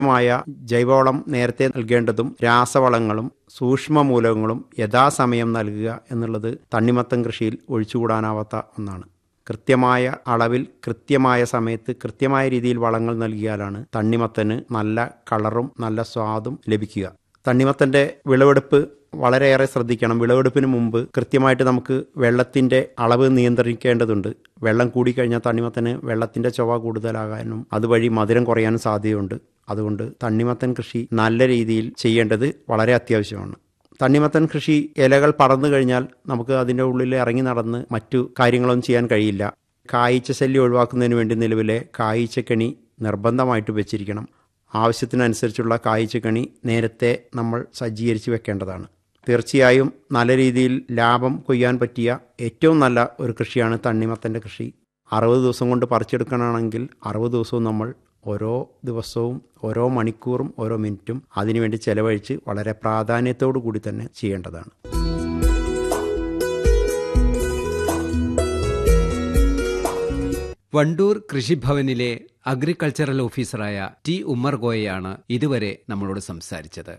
മായ ജൈവവളം നേരത്തെ നൽകേണ്ടതും രാസവളങ്ങളും സൂക്ഷ്മമൂലകങ്ങളും യഥാസമയം നൽകുക എന്നുള്ളത് തണ്ണിമത്തൻ കൃഷിയിൽ ഒഴിച്ചുകൂടാനാവാത്ത ഒന്നാണ് കൃത്യമായ അളവിൽ കൃത്യമായ സമയത്ത് കൃത്യമായ രീതിയിൽ വളങ്ങൾ നൽകിയാലാണ് തണ്ണിമത്തന് നല്ല കളറും നല്ല സ്വാദും ലഭിക്കുക തണ്ണിമത്തൻ്റെ വിളവെടുപ്പ് വളരെയേറെ ശ്രദ്ധിക്കണം വിളവെടുപ്പിന് മുമ്പ് കൃത്യമായിട്ട് നമുക്ക് വെള്ളത്തിൻ്റെ അളവ് നിയന്ത്രിക്കേണ്ടതുണ്ട് വെള്ളം കൂടിക്കഴിഞ്ഞാൽ തണ്ണിമത്തന് വെള്ളത്തിൻ്റെ ചൊവ്വ കൂടുതലാകാനും അതുവഴി മധുരം കുറയാനും സാധ്യതയുണ്ട് അതുകൊണ്ട് തണ്ണിമത്തൻ കൃഷി നല്ല രീതിയിൽ ചെയ്യേണ്ടത് വളരെ അത്യാവശ്യമാണ് തണ്ണിമത്തൻ കൃഷി ഇലകൾ പടർന്നു കഴിഞ്ഞാൽ നമുക്ക് അതിൻ്റെ ഉള്ളിൽ ഇറങ്ങി നടന്ന് മറ്റു കാര്യങ്ങളൊന്നും ചെയ്യാൻ കഴിയില്ല കായ്ച്ച ശല്യം ഒഴിവാക്കുന്നതിന് വേണ്ടി നിലവിലെ കായ്ച്ചക്കണി നിർബന്ധമായിട്ട് വെച്ചിരിക്കണം ആവശ്യത്തിനനുസരിച്ചുള്ള കായ്ച്ചക്കണി നേരത്തെ നമ്മൾ സജ്ജീകരിച്ച് വെക്കേണ്ടതാണ് തീർച്ചയായും നല്ല രീതിയിൽ ലാഭം കൊയ്യാൻ പറ്റിയ ഏറ്റവും നല്ല ഒരു കൃഷിയാണ് തണ്ണിമത്തൻ്റെ കൃഷി അറുപത് ദിവസം കൊണ്ട് പറിച്ചെടുക്കണമെങ്കിൽ അറുപത് ദിവസവും നമ്മൾ ഓരോ ദിവസവും ഓരോ മണിക്കൂറും ഓരോ മിനിറ്റും അതിനുവേണ്ടി ചെലവഴിച്ച് വളരെ പ്രാധാന്യത്തോടു കൂടി തന്നെ ചെയ്യേണ്ടതാണ് വണ്ടൂർ കൃഷിഭവനിലെ അഗ്രികൾച്ചറൽ ഓഫീസറായ ടി ഉമ്മർ ഗോയയാണ് ഇതുവരെ നമ്മളോട് സംസാരിച്ചത്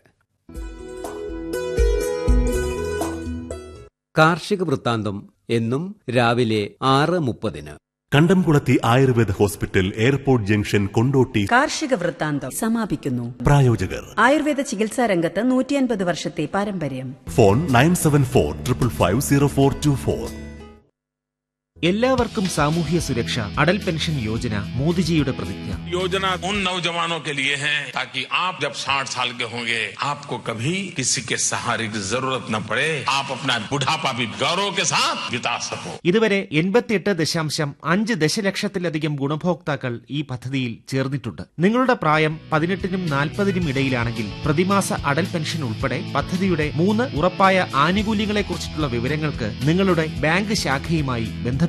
കാർഷിക വൃത്താന്തം എന്നും രാവിലെ ആറ് മുപ്പതിന് കണ്ടംകുളത്തി Ayurveda hospital airport junction Kondotty കാർഷിക വൃത്താന്തം സമാപിക്കുന്നു പ്രായോജകർ ആയുർവേദ ചികിത്സാ രംഗത്ത് നൂറ്റിയൻപത് വർഷത്തെ പാരമ്പര്യം phone nine seven four triple five zero four two four എല്ലാവർക്കും സാമൂഹ്യ സുരക്ഷ അടൽ പെൻഷൻ യോജന മോദിജിയുടെ പ്രതിജ്ഞ योजना उन नौजवानों के लिए है ताकि आप जब 60 साल के होंगे आपको कभी किसी के सहारे की जरूरत न पड़े आप अपना बुढ़ापा भी गौरव के साथ बिता सको ഇതുവരെ എൺപത്തിയെട്ട് ദശാംശം അഞ്ച് ദശലക്ഷത്തിലധികം ഗുണഭോക്താക്കൾ ഈ പദ്ധതിയിൽ ചേർന്നിട്ടുണ്ട് നിങ്ങളുടെ പ്രായം പതിനെട്ടിനും നാൽപ്പതിനും ഇടയിലാണെങ്കിൽ പ്രതിമാസ അടൽ പെൻഷൻ ഉൾപ്പെടെ പദ്ധതിയുടെ മൂന്ന് ഉറപ്പായ ആനുകൂല്യങ്ങളെക്കുറിച്ചിട്ടുള്ള വിവരങ്ങൾക്ക് നിങ്ങളുടെ ബാങ്ക് ശാഖയുമായി ബന്ധപ്പെടുക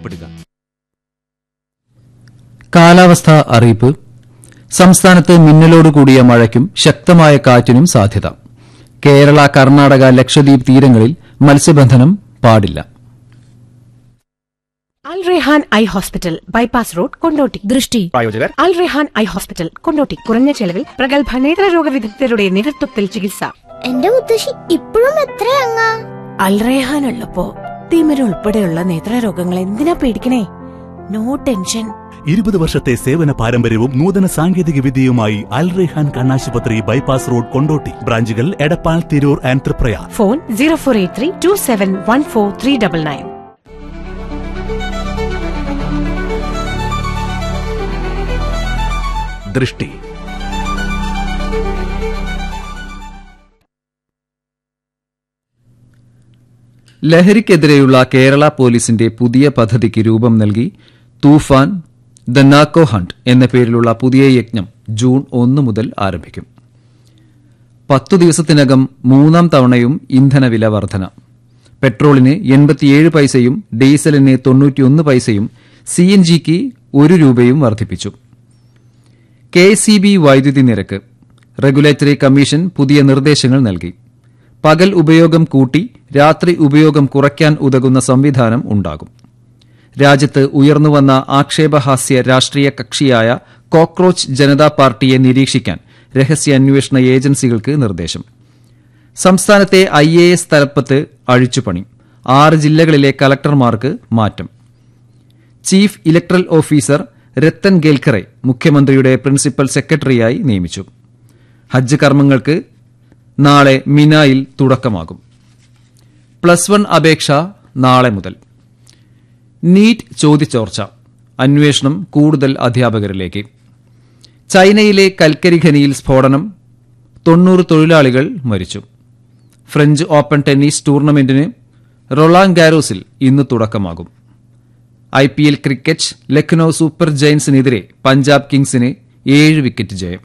കാലാവസ്ഥാ അറിയിപ്പ് സംസ്ഥാനത്ത് മിന്നലോട് കൂടിയ മഴയ്ക്കും ശക്തമായ കാറ്റിനും സാധ്യത കേരള കർണാടക ലക്ഷദ്വീപ് തീരങ്ങളിൽ മത്സ്യബന്ധനം പാടില്ല Al Rehan eye hospital bypass road Kondotty ദൃഷ്ടി പ്രായോജകർ അൽ റെഹാൻ ഐ ഹോസ്പിറ്റൽ കൊണ്ടോട്ടി കുറഞ്ഞ ചെലവിൽ പ്രഗത്ഭ നേത്രരോഗ വിദഗ്ധരുടെ നേതൃത്വത്തിൽ ചികിത്സ എന്റെ മുത്തശ്ശി ഇപ്പോഴും എത്രയങ്ങാ അൽ റെഹാൻ ഉള്ളപ്പോ തിമിര ഉൾപ്പെടെയുള്ള നേത്രരോഗങ്ങൾ എന്തിനാ പേടിക്കണേ നോ ടെൻഷൻ ഇരുപത് വർഷത്തെ സേവന പാരമ്പര്യവും നൂതന സാങ്കേതിക വിദ്യയുമായി അൽ റെഹാൻ കണ്ണാശുപത്രി ബൈപ്പാസ് റോഡ് കൊണ്ടോട്ടി ബ്രാഞ്ചുകൾ Edappal Tirur and Triprayar phone zero four eight three two seven one four three double nine ദൃഷ്ടി ലഹരിക്കെതിരെയുള്ള കേരള പോലീസിന്റെ പുതിയ പദ്ധതിക്ക് രൂപം നൽകി തൂഫാൻ ദ നാക്കോ ഹണ്ട് എന്ന പേരിലുള്ള പുതിയ യജ്ഞം ജൂൺ ഒന്ന് മുതൽ ആരംഭിക്കും പത്തു ദിവസത്തിനകം മൂന്നാം തവണയും ഇന്ധനവില വർധന പെട്രോളിന് എൺപത്തിയേഴ് പൈസയും ഡീസലിന് തൊണ്ണൂറ്റിയൊന്ന് പൈസയും സി എൻ ജിക്ക് ഒരു രൂപയും വർദ്ധിപ്പിച്ചു കെ സി ബി വൈദ്യുതി നിരക്ക് റെഗുലേറ്ററി കമ്മീഷൻ പുതിയ നിർദ്ദേശങ്ങൾ നൽകി പകൽ ഉപയോഗം കൂട്ടി രാത്രി ഉപയോഗം കുറയ്ക്കാൻ ഉതകുന്ന സംവിധാനം ഉണ്ടാകും രാജ്യത്ത് ഉയർന്നുവന്ന ആക്ഷേപഹാസ്യ രാഷ്ട്രീയ കക്ഷിയായ കോക്രോച്ച് ജനതാ പാർട്ടിയെ നിരീക്ഷിക്കാൻ രഹസ്യാന്വേഷണ ഏജൻസികൾക്ക് നിർദ്ദേശം സംസ്ഥാനത്തെ ഐ എ എസ് തലപ്പത്ത് അഴിച്ചുപണി ആറ് ജില്ലകളിലെ കലക്ടർമാർക്ക് മാറ്റം chief electoral officer Rathan Kelkar മുഖ്യമന്ത്രിയുടെ പ്രിൻസിപ്പൽ സെക്രട്ടറിയായി നിയമിച്ചു ഹജ്ജ് കർമ്മങ്ങൾക്ക് നാളെ മിനായിൽ തുടക്കമാകും പ്ലസ് വൺ അപേക്ഷ നാളെ മുതൽ നീറ്റ് ചോദ്യചോർച്ച അന്വേഷണം കൂടുതൽ അധ്യാപകരിലേക്ക് ചൈനയിലെ കൽക്കരി ഖനിയിൽ സ്ഫോടനം തൊണ്ണൂറ് തൊഴിലാളികൾ മരിച്ചു ഫ്രഞ്ച് ഓപ്പൺ ടെന്നീസ് ടൂർണമെന്റിന് റൊളാൻ ഗാരോസിൽ ഇന്ന് തുടക്കമാകും I P L cricket Lucknow super ജയൻസിനെതിരെ പഞ്ചാബ് കിങ്സിന് ഏഴ് വിക്കറ്റ് ജയം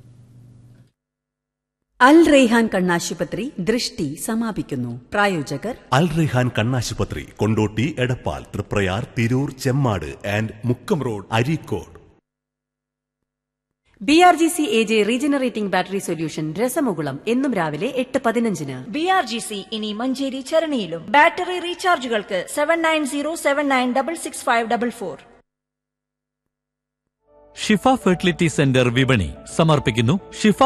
അൽ റെയ്ഹാൻ കണ്ണാശുപത്രി ദൃഷ്ടി സമാപിക്കുന്നു പ്രായോജകർ അൽ റെഹാൻ കണ്ണാശുപത്രി Kondotty Edappal Triprayar Tirur Chemmad and Mukkam road Areekode B R G C A J regenerating battery solution രസമുകുളം എന്നും രാവിലെ എട്ട് പതിനഞ്ചിന് ബി ആർ ജി സി ഇനി മഞ്ചേരി ചരണിയിലും ബാറ്ററി റീചാർജുകൾക്ക് seven nine zero seven nine double six five double four Shifa fertility centre വിപണി സമർപ്പിക്കുന്നു ഷിഫ